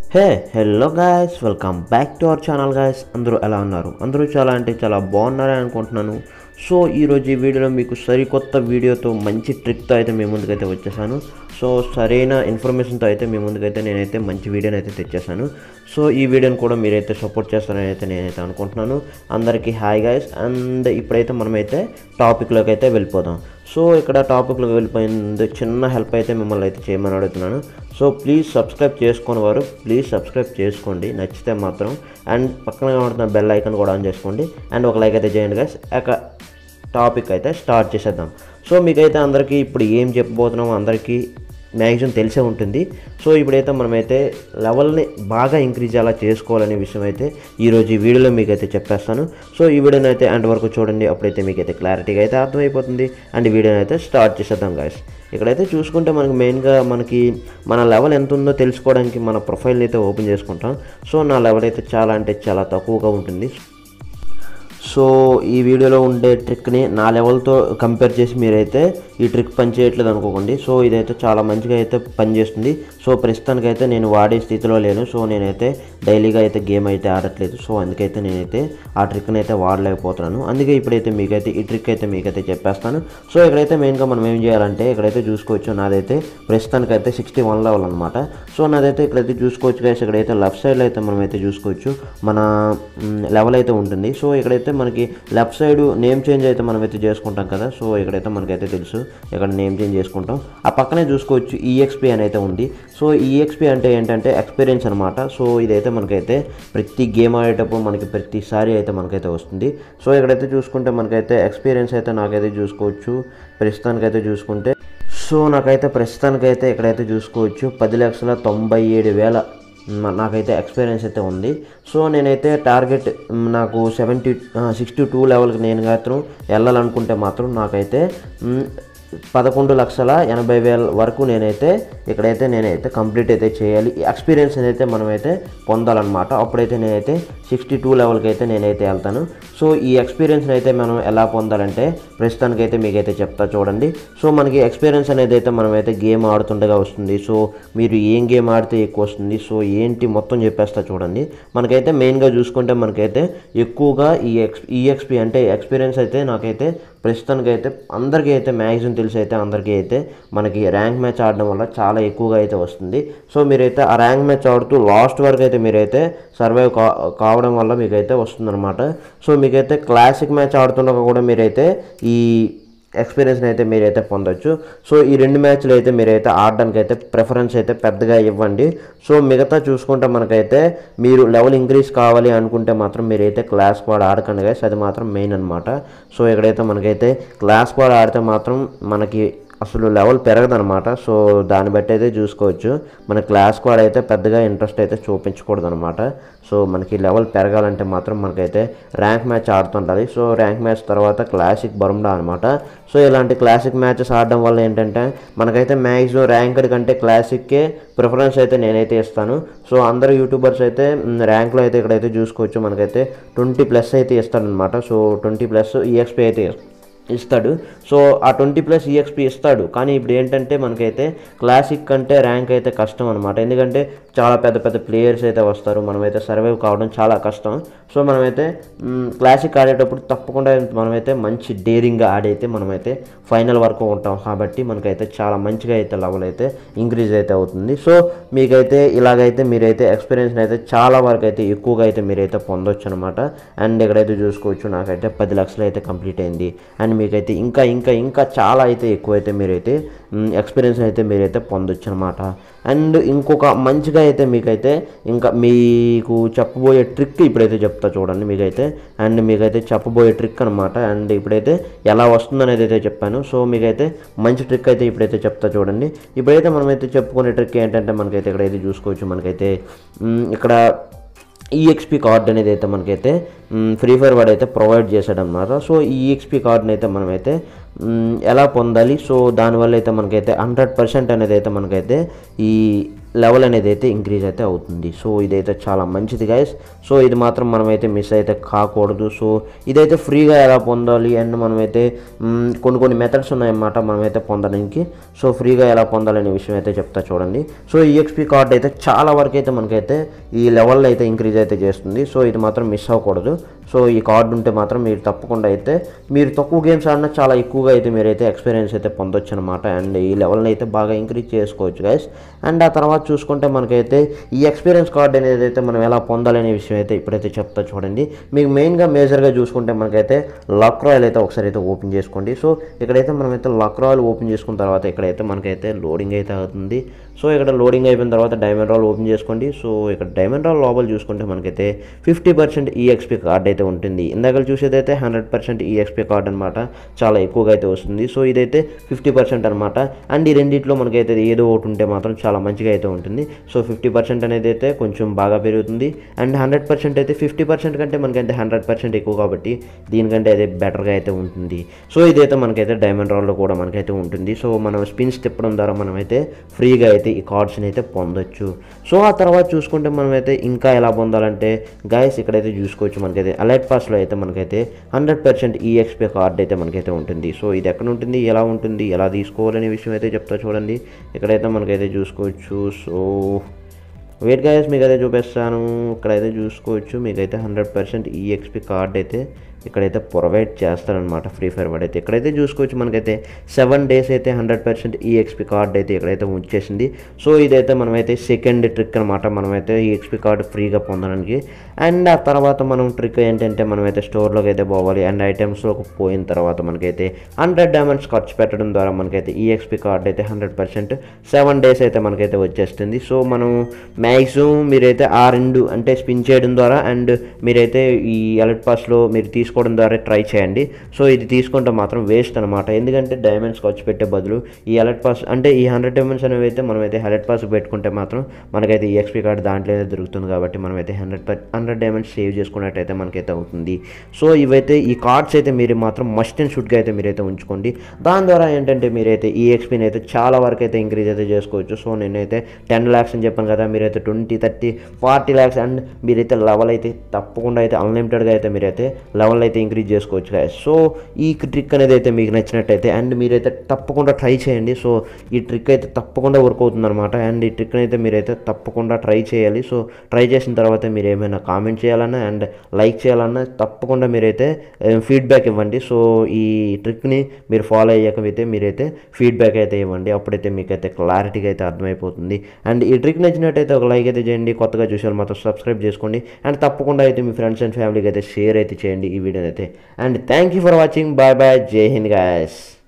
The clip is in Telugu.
Hey hello guys welcome back to our channel guys అందరూ ఎలా ఉన్నారు అందరూ చాలా అంటే చాలా బాగున్నారని అనుకుంటున్నాను సో ఈరోజు ఈ వీడియోలో మీకు సరికొత్త వీడియోతో మంచి ట్రిక్తో అయితే మీ ముందుకైతే వచ్చేసాను సో సరైన ఇన్ఫర్మేషన్తో అయితే మీ ముందుకైతే నేనైతే మంచి వీడియోని అయితే తెచ్చేసాను సో ఈ వీడియోని కూడా మీరైతే సపోర్ట్ చేస్తారని అయితే నేనైతే అనుకుంటున్నాను అందరికీ హాయ్ గాయస్ అండ్ ఇప్పుడైతే మనమైతే టాపిక్లోకి అయితే వెళ్ళిపోదాం సో ఇక్కడ టాపిక్లోకి వెళ్ళిపోయింది చిన్న హెల్ప్ అయితే మిమ్మల్ని అయితే చేయమని అడుగుతున్నాను సో ప్లీజ్ సబ్స్క్రైబ్ చేసుకుని వారు ప్లీజ్ సబ్స్క్రైబ్ చేసుకోండి నచ్చితే మాత్రం అండ్ పక్కన కనబడుతున్న బెల్ ఐకాన్ కూడా ఆన్ చేసుకోండి అండ్ ఒక లైక్ అయితే చేయండి గైస్ ఒక టాపిక్ అయితే స్టార్ట్ చేసేద్దాం సో మీకైతే అందరికీ ఇప్పుడు ఏం చెప్పబోతున్నామో అందరికీ మ్యాక్సిమం తెలిసే ఉంటుంది సో ఇప్పుడైతే మనమైతే లెవెల్ని బాగా ఇంక్రీజ్ అలా చేసుకోవాలనే విషయం అయితే ఈరోజు ఈ వీడియోలో మీకైతే చెప్పేస్తాను సో ఈ వీడియోని అయితే అండ్ వరకు చూడండి అప్పుడైతే మీకైతే క్లారిటీగా అయితే అర్థమైపోతుంది అండ్ ఈ వీడియోని అయితే స్టార్ట్ చేసేద్దాం గాయస్ ఇక్కడైతే చూసుకుంటే మనకి మెయిన్గా మనకి మన లెవెల్ ఎంత ఉందో తెలుసుకోవడానికి మన ప్రొఫైల్ని అయితే ఓపెన్ చేసుకుంటాం సో నా లెవెల్ అయితే చాలా అంటే చాలా తక్కువగా ఉంటుంది సో ఈ వీడియోలో ఉండే ట్రిక్ని నా లెవెల్తో కంపేర్ చేసి మీరైతే ఈ ట్రిక్ పని చేయట్లేదు అనుకోకండి సో ఇదైతే చాలా మంచిగా అయితే పనిచేస్తుంది సో ప్రస్తుతానికైతే నేను వాడే స్థితిలో లేను సో నేనైతే డైలీగా అయితే గేమ్ అయితే ఆడట్లేదు సో అందుకైతే నేనైతే ఆ ట్రిక్ని అయితే వాడలేకపోతున్నాను అందుకే ఇప్పుడైతే మీకైతే ఈ ట్రిక్ అయితే మీకైతే చెప్పేస్తాను సో ఇక్కడైతే మెయిన్గా మనం ఏం చేయాలంటే ఇక్కడైతే చూసుకోవచ్చు నాదైతే ప్రస్తుతానికైతే సిక్స్టీ వన్ లెవెల్ అనమాట సో నాదైతే ఇక్కడైతే చూసుకోవచ్చు గైస్ ఇక్కడైతే లెఫ్ట్ సైడ్లో అయితే మనం అయితే చూసుకోవచ్చు మన లెవెల్ అయితే ఉంటుంది సో ఇక్కడైతే మనకి లెఫ్ట్ సైడ్ నేమ్ చేంజ్ అయితే మనం అయితే చేసుకుంటాం కదా సో ఇక్కడైతే మనకైతే తెలుసు ఇక్కడ నేమ్ చేంజ్ చేసుకుంటాం ఆ పక్కనే చూసుకోవచ్చు ఈఎక్స్పి అని అయితే ఉంది సో ఈఎక్స్పి అంటే ఏంటంటే ఎక్స్పీరియన్స్ అనమాట సో ఇదైతే మనకైతే ప్రతి గేమ్ ఆడేటప్పుడు మనకి ప్రతిసారి అయితే మనకైతే వస్తుంది సో ఇక్కడైతే చూసుకుంటే మనకైతే ఎక్స్పీరియన్స్ అయితే నాకైతే చూసుకోవచ్చు ప్రస్తుతానికైతే చూసుకుంటే సో నాకైతే ప్రస్తుతానికైతే ఇక్కడైతే చూసుకోవచ్చు పది లక్షల తొంభై ఏడు వేల మ- నాకైతే ఎక్స్పీరియన్స్ అయితే ఉంది సో నేనైతే టార్గెట్ మ్, నాకు సెవెంటీ సిక్స్టీ టూ లెవెల్కి నేను మాత్రం వెళ్ళాలనుకుంటే మాత్రం నాకైతే మ్, పదకొండు లక్షల ఎనభై వేల వరకు నేనైతే ఇక్కడైతే నేనైతే కంప్లీట్ అయితే చేయాలి ఈ ఎక్స్పీరియన్స్ అయితే మనమైతే పొందాలన్నమాట అప్పుడైతే నేనైతే సిక్స్టీ టూ లెవెల్కి అయితే నేనైతే వెళ్తాను సో ఈ ఎక్స్పీరియన్స్ అయితే మనం ఎలా పొందాలంటే ప్రస్తుతానికైతే మీకైతే చెప్తా చూడండి సో మనకి ఎక్స్పీరియన్స్ అనేది అయితే మనమైతే గేమ్ ఆడుతుండగా వస్తుంది సో మీరు ఏం గేమ్ ఆడితే ఎక్కువ వస్తుంది సో ఏంటి మొత్తం చెప్పేస్తా చూడండి మనకైతే మెయిన్గా చూసుకుంటే మనకైతే ఎక్కువగా ఈ ఎక్స్ ఈఎక్స్పి అంటే ఎక్స్పీరియన్స్ అయితే నాకైతే ప్రస్తుతానికైతే అందరికీ అయితే మ్యాక్సిమం తెలిసి అయితే అందరికీ అయితే మనకి ర్యాంక్ మ్యాచ్ ఆడడం వల్ల చాలా ఎక్కువగా అయితే వస్తుంది సో మీరైతే ఆ ర్యాంక్ మ్యాచ్ ఆడుతూ లాస్ట్ వరకు అయితే మీరైతే సర్వైవ్ కా కావడం వల్ల మీకైతే వస్తుందన్నమాట సో మీకైతే క్లాసిక్ మ్యాచ్ ఆడుతుండగా కూడా మీరైతే ఈ ఎక్స్పీరియన్స్ని అయితే మీరైతే పొందొచ్చు సో ఈ రెండు మ్యాచ్లు అయితే మీరైతే ఆడడానికి అయితే ప్రిఫరెన్స్ అయితే పెద్దగా ఇవ్వండి సో మిగతా చూసుకుంటే మనకైతే మీరు లెవెల్ ఇంక్రీజ్ కావాలి అనుకుంటే మాత్రం మీరైతే క్లాస్ స్క్వాడ్ ఆడకండి గైస్ అది మాత్రం మెయిన్ అనమాట సో ఇక్కడైతే మనకైతే క్లాస్ స్క్వాడ్ ఆడితే మాత్రం మనకి అసలు లెవెల్ పెరగదనమాట సో దాన్ని బట్టి అయితే చూసుకోవచ్చు మన క్లాస్ స్క్వాడ్ అయితే పెద్దగా ఇంట్రెస్ట్ అయితే చూపించకూడదు అనమాట సో మనకి లెవెల్ పెరగాలంటే మాత్రం మనకైతే ర్యాంక్ మ్యాచ్ ఆడుతుండాలి సో ర్యాంక్ మ్యాచ్ తర్వాత క్లాసిక్ బరుండా అనమాట సో ఇలాంటి క్లాసిక్ మ్యాచెస్ ఆడడం వల్ల ఏంటంటే మనకైతే మ్యాక్సిమం ర్యాంకర్ కంటే క్లాసిక్కే ప్రిఫరెన్స్ అయితే నేనైతే ఇస్తాను సో అందరు యూట్యూబర్స్ అయితే మ్, ర్యాంక్లో అయితే ఇక్కడైతే చూసుకోవచ్చు మనకైతే ట్వంటీ ప్లస్ అయితే ఇస్తాడనమాట సో ట్వంటీ ప్లస్ ఈఎక్స్పీ అయితే ఇస్తాడు సో ఆ ట్వంటీ ప్లస్ ఈఎక్స్పీ ఇస్తాడు కానీ ఇప్పుడు ఏంటంటే మనకైతే క్లాసిక్ కంటే ర్యాంక్ అయితే కష్టం అనమాట ఎందుకంటే చాలా పెద్ద పెద్ద ప్లేయర్స్ అయితే వస్తారు మనమైతే సర్వైవ్ కావడం చాలా కష్టం సో మనమైతే మ్, క్లాసిక్ ఆడేటప్పుడు తప్పకుండా మనమైతే మంచి డేరింగ్గా ఆడైతే మనమైతే ఫైనల్ వరకు ఉంటాం కాబట్టి మనకైతే చాలా మంచిగా అయితే లెవెల్ అయితే ఇంక్రీజ్ అయితే అవుతుంది సో మీకైతే ఇలాగైతే మీరైతే ఎక్స్పీరియన్స్ అయితే చాలా వరకు అయితే ఎక్కువగా అయితే మీరైతే పొందొచ్చు అనమాట అండ్ ఇక్కడైతే చూసుకోవచ్చు నాకైతే పది లక్షలు అయితే కంప్లీట్ అయింది అండ్ మీకైతే ఇంకా ఇంకా ఇంకా చాలా అయితే ఎక్కువ అయితే మీరైతే ఎక్స్పీరియన్స్ అయితే మీరైతే పొందొచ్చు అనమాట అండ్ ఇంకొక మంచిగా అయితే మీకైతే ఇంకా మీకు చెప్పబోయే ట్రిక్ ఇప్పుడైతే చెప్తా చూడండి మీకైతే అండ్ మీకైతే చెప్పబోయే ట్రిక్ అనమాట అండ్ ఇప్పుడైతే ఎలా వస్తుందనేది అయితే చెప్పాను సో మీకైతే మంచి ట్రిక్ అయితే ఇప్పుడైతే చెప్తా చూడండి ఇప్పుడైతే మనమైతే చెప్పుకునే ట్రిక్ ఏంటంటే మనకైతే ఇక్కడైతే చూసుకోవచ్చు మనకైతే మ్, ఇక్కడ ఈఎక్స్పి కార్డ్ అనేది అయితే మనకైతే ఫ్రీ ఫైర్ వాడు అయితే ప్రొవైడ్ చేశాడు అనమాట సో ఈ ఈఎక్స్పి కార్డ్ని అయితే మనమైతే మ్, ఎలా పొందాలి సో దానివల్ల అయితే మనకైతే హండ్రెడ్ పర్సెంట్ అనేది అయితే మనకైతే ఈ లెవెల్ అనేది అయితే ఇంక్రీజ్ అయితే అవుతుంది సో ఇదైతే చాలా మంచిది గైస్ సో ఇది మాత్రం మనమైతే మిస్ అయితే కాకూడదు సో ఇదైతే ఫ్రీగా ఎలా పొందాలి అండ్ మనమైతే మ్, కొన్ని కొన్ని మెథడ్స్ ఉన్నాయన్నమాట మనమైతే పొందడానికి సో ఫ్రీగా ఎలా పొందాలనే విషయం అయితే చెప్తా చూడండి సో ఈఎక్స్పీ కార్డ్ అయితే చాలా వరకు అయితే మనకైతే ఈ లెవెల్ అయితే ఇంక్రీజ్ అయితే చేస్తుంది సో ఇది మాత్రం మిస్ అవ్వకూడదు సో ఈ కార్డు ఉంటే మాత్రం మీరు తప్పకుండా అయితే మీరు తక్కువ గేమ్స్ ఆడినా చాలా ఎక్కువగా అయితే మీరైతే ఎక్స్పీరియన్స్ అయితే పొందొచ్చు అనమాట అండ్ ఈ లెవెల్ని అయితే బాగా ఇంక్రీజ్ చేసుకోవచ్చు గైస్ అండ్ ఆ తర్వాత చూసుకుంటే మనకైతే ఈ ఎక్స్పీరియన్స్ కార్డ్ అనేది అయితే మనం ఎలా పొందాలనే విషయం అయితే ఇప్పుడైతే చెప్తా చూడండి మీకు మెయిన్గా మేజర్గా చూసుకుంటే మనకైతే లక్ రాయల్ అయితే ఒకసారి అయితే ఓపెన్ చేసుకోండి సో ఇక్కడైతే మనమైతే లక్ రాయల్ ఓపెన్ చేసుకున్న తర్వాత ఇక్కడైతే మనకైతే లోడింగ్ అయితే అవుతుంది సో ఇక్కడ లోడింగ్ అయిపోయిన తర్వాత డైమండ్ రాల్ ఓపెన్ చేసుకోండి సో ఇక్కడ డైమండ్ రాల్ లోపల చూసుకుంటే మనకైతే ఫిఫ్టీ పర్సెంట్ ఈఎక్స్పీ కార్డ్ అయితే ఉంటుంది ఇందాక చూసేదైతే హండ్రెడ్ పర్సెంట్ ఈఎక్స్పీ కార్డ్ అనమాట చాలా ఎక్కువగా అయితే వస్తుంది సో ఇదైతే ఫిఫ్టీ పర్సెంట్ అనమాట అండ్ ఈ రెండిట్లో మనకైతే ఏదో ఒకటి ఉంటే మాత్రం చాలా మంచిగా అయితే ఉంటుంది సో ఫిఫ్టీ పర్సెంట్ అనేది అయితే కొంచెం బాగా పెరుగుతుంది అండ్ హండ్రెడ్ పర్సెంట్ అయితే ఫిఫ్టీ పర్సెంట్ కంటే మనకైతే హండ్రెడ్ పర్సెంట్ ఎక్కువ కాబట్టి దీనికంటే అయితే బెటర్గా అయితే ఉంటుంది సో ఇదైతే మనకైతే డైమండ్ రాల్లో కూడా మనకైతే ఉంటుంది సో మనం స్పిన్స్ తిప్పడం ద్వారా మనమైతే ఫ్రీగా అయితే ఈ కార్డ్స్ని అయితే పొందొచ్చు సో ఆ తర్వాత చూసుకుంటే మనమైతే ఇంకా ఎలా పొందాలంటే గాయస్ ఇక్కడైతే చూసుకోవచ్చు మనకైతే అలర్ట్ పాస్లో అయితే మనకైతే హండ్రెడ్ పర్సెంట్ ఈఎక్స్పీ కార్డ్ అయితే మనకైతే ఉంటుంది సో ఇది ఎక్కడ ఉంటుంది ఎలా ఉంటుంది ఎలా తీసుకోవాలనే విషయం అయితే చెప్తా చూడండి ఇక్కడైతే మనకైతే చూసుకోవచ్చు సో వెయిట్ గాయస్ మీకు అయితే చూపిస్తాను ఇక్కడైతే చూసుకోవచ్చు మీకైతే హండ్రెడ్ పర్సెంట్ ఈఎక్స్పీ కార్డ్ అయితే ఇక్కడైతే ప్రొవైడ్ చేస్తారనమాట ఫ్రీ ఫైర్ వాడు అయితే ఇక్కడైతే చూసుకోవచ్చు మనకైతే సెవెన్ డేస్ అయితే హండ్రెడ్ పర్సెంట్ ఈఎక్స్పీ కార్డ్ అయితే ఇక్కడైతే వచ్చేసింది సో ఇదైతే మనమైతే సెకండ్ ట్రిక్ అనమాట మనమైతే ఈఎక్స్పీ కార్డు ఫ్రీగా పొందడానికి అండ్ ఆ తర్వాత మనం ట్రిక్ ఏంటంటే మనమైతే స్టోర్లోకి అయితే పోవాలి అండ్ ఐటమ్స్లోకి పోయిన తర్వాత మనకైతే హండ్రెడ్ డైమండ్స్ ఖర్చు పెట్టడం ద్వారా మనకైతే ఈఎక్స్పీ కార్డ్ అయితే హండ్రెడ్ పర్సెంట్ సెవెన్ డేస్ అయితే మనకైతే వచ్చేస్తుంది సో మనం మ్యాక్సిమం మీరైతే ఆ రెండు అంటే స్పిన్ చేయడం ద్వారా అండ్ మీరైతే ఈ అలర్ట్ పాస్లో మీరు తీసుకోవడం ద్వారా ట్రై చేయండి సో ఇది తీసుకుంటే మాత్రం వేస్ట్ అనమాట ఎందుకంటే డైమండ్స్ ఖర్చు పెట్టే బదులు ఈ అలర్ట్ పాస్ అంటే ఈ హండ్రెడ్ డైమండ్స్ అనేవి అయితే మనమైతే అలర్ట్ పాస్ పెట్టుకుంటే మాత్రం మనకైతే ఈఎక్స్పీ కార్డ్ దాంట్లోనే దొరుకుతుంది కాబట్టి మనమైతే hundred per hundred diamonds save చేసుకున్నట్టయితే మనకైతే అవుతుంది సో ఇవైతే ఈ కార్డ్స్ అయితే మీరు మాత్రం మస్ట్ అండ్ షుడ్గా అయితే మీరైతే ఉంచుకోండి దాని ద్వారా ఏంటంటే మీరైతే ఈ ఎక్స్పీని అయితే చాలా వరకు అయితే ఇంక్రీజ్ అయితే చేసుకోవచ్చు సో నేనైతే టెన్ ల్యాక్స్ అని చెప్పాను కదా మీరైతే twenty thirty forty lakhs and మీరైతే లెవెల్ అయితే తప్పకుండా అయితే అన్లిమిటెడ్గా అయితే మీరైతే లెవెల్ అయితే ఇంక్రీజ్ చేసుకోవచ్చు guys. సో ఈ ట్రిక్ అనేది అయితే మీకు నచ్చినట్టయితే అండ్ మీరైతే తప్పకుండా ట్రై చేయండి సో ఈ ట్రిక్ అయితే తప్పకుండా వర్క్ అవుతుంది అనమాట అండ్ ఈ ట్రిక్ అయితే మీరైతే తప్పకుండా ట్రై చేయాలి సో ట్రై చేసిన తర్వాత మీరు ఏమైనా కామెంట్ చేయాలన్నా అండ్ లైక్ చేయాలన్నా తప్పకుండా మీరైతే ఫీడ్బ్యాక్ ఇవ్వండి సో ఈ ట్రిక్ని మీరు ఫాలో అయ్యాకైతే మీరైతే ఫీడ్బ్యాక్ అయితే ఇవ్వండి అప్పుడైతే మీకైతే క్లారిటీగా అయితే అర్థమైపోతుంది అండ్ ఈ ట్రిక్ నచ్చినట్టయితే ఒక లైక్ అయితే చేయండి కొత్తగా చూసే మాత్రం సబ్స్క్రైబ్ చేసుకోండి అండ్ తప్పకుండా అయితే మీ ఫ్రెండ్స్ అండ్ ఫ్యామిలీకి అయితే షేర్ అయితే చేయండి ఈ వీడియోని అయితే and thank you for watching bye bye జై హింద్ గాయస్